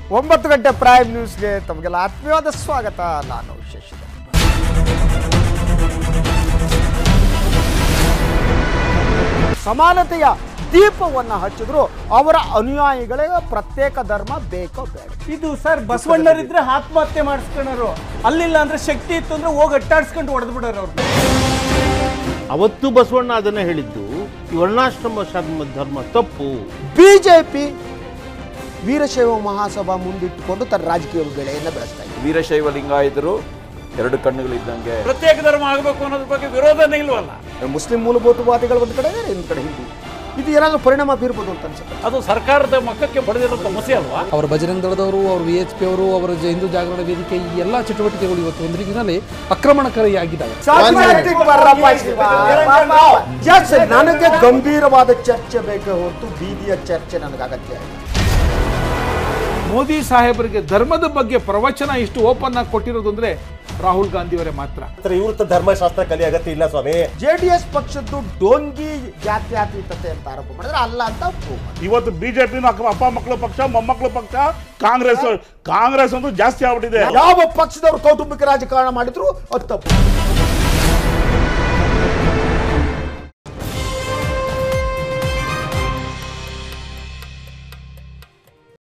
ಒಂಬತ್ತು ಗಂಟೆ ಪ್ರೈಮ್ ನ್ಯೂಸ್ಗೆ ತಮಗೆಲ್ಲ ಆತ್ಮೀಯವಾದ ಸ್ವಾಗತ ನಾನು ಶಶಿಧರ್ ಸಮಾನತೆಯ ದೀಪವನ್ನು ಹಚ್ಚಿದ್ರು ಅವರ ಅನುಯಾಯಿಗಳಿಗೆ ಪ್ರತ್ಯೇಕ ಧರ್ಮ ಬೇಕೋ ಬೇಡ ಇದು ಸರ್ ಬಸವಣ್ಣರಿದ್ರೆ ಆತ್ಮಹತ್ಯೆ ಮಾಡಿಸ್ಕೊಳ್ಳೋರು ಅಲ್ಲಿಲ್ಲ ಅಂದ್ರೆ ಶಕ್ತಿ ಇತ್ತು ಅಂದ್ರೆ ಹೋಗಿ ಅಟ್ಟಾಡ್ಸ್ಕೊಂಡು ಹೊಡೆದು ಬಿಡೋರು ಅವ್ರು ಅವತ್ತು ಬಸವಣ್ಣ ಅದನ್ನ ಹೇಳಿದ್ದು ಈ ವರ್ಣಾಶ್ರಮ ಶರ್ಮ ಧರ್ಮ ತಪ್ಪು ಬಿಜೆಪಿ ವೀರಶೈವ ಮಹಾಸಭಾ ಮುಂದಿಟ್ಟುಕೊಂಡು ತನ್ನ ರಾಜಕೀಯ ಬೆಳೆಯನ್ನು ಬೆಳೆಸ್ತಾ ಇದೆ ವೀರಶೈವ ಲಿಂಗಾಯತರು ಎರಡು ಕಣ್ಣುಗಳಿದ್ದಂಗೆ ಪ್ರತ್ಯೇಕ ಧರ್ಮ ಆಗಬೇಕು ಅನ್ನೋದ್ರ ಬಗ್ಗೆ ವಿರೋಧನೇ ಇಲ್ವಲ್ಲ ಮುಸ್ಲಿಂ ಮೂಲಭೂತವಾದಿಗಳು ಒಂದು ಕಡೆ ಇದ್ದಾರೆ ಇನ್ನೊಂದು ಕಡೆ ಹಿಂದೂ ಇದು ಏನಾದರೂ ಪರಿಣಾಮ ಬೀರ್ಬೋದು ಅಂತ ಅನ್ಸುತ್ತೆ ಅದು ಸರ್ಕಾರದ ಮಕ್ಕಕ್ಕೆ ಬಡದಿರೋ ಸಮಸ್ಯೆ ಅಲ್ವಾ ಅವರ ಬಜರಂಗ ದಳದವರು ಅವರು ವಿ ಎಚ್ ಪಿ ಅವರು ಅವರ ಜ- ಹಿಂದೂ ಜಾಗರಣ ವೇದಿಕೆ ಈ ಎಲ್ಲ ಚಟುವಟಿಕೆಗಳು ಇವತ್ತು ಒಂದು ರೀತಿಯಲ್ಲಿ ಆಕ್ರಮಣಕಾರಿಯಾಗಿದ್ದಾವೆ Yes, ನನಗೆ ಗಂಭೀರವಾದ ಚರ್ಚೆ ಬೇಕೇ ಹೊರತು ಬೀದಿಯ ಚರ್ಚೆ ನನಗೆ ಅಗತ್ಯ ಇಲ್ಲ ಮೋದಿ ಸಾಹೇಬರಿಗೆ ಧರ್ಮದ ಬಗ್ಗೆ ಪ್ರವಚನ ಇಷ್ಟು ಓಪನ್ ಆಗಿ ಕೊಟ್ಟಿರೋದು ಅಂದ್ರೆ ರಾಹುಲ್ ಗಾಂಧಿಯವರೇ ಮಾತ್ರ ನಿವೃತ್ತ ಧರ್ಮಶಾಸ್ತ್ರ ಕಲಿ ಅಗತ್ಯ ಇಲ್ಲ ಸ್ವಾಮಿ ಜೆ ಡಿ ಎಸ್ ಪಕ್ಷದ್ದು ಡೋಂಗಿ ಜಾತ್ಯತೀತತೆ ಅಂತ ಆರೋಪ ಮಾಡಿದ್ರೆ ಅಲ್ಲ ಅಂತ prove ಮಾಡಿದ್ರು. ಇವತ್ತು ಬಿಜೆಪಿನ ಅಪ್ಪ ಮಕ್ಕಳ ಪಕ್ಷ ಮೊಮ್ಮಕ್ಕಳ ಪಕ್ಷ ಕಾಂಗ್ರೆಸ್ ಕಾಂಗ್ರೆಸ್ ಒಂದು ಜಾಸ್ತಿ ಆಗ್ಬಿಟ್ಟಿದೆ ಯಾವ ಪಕ್ಷದವರು ಕೌಟುಂಬಿಕ ರಾಜಕಾರಣ ಮಾಡಿದ್ರು ಅದು ತಪ್ಪು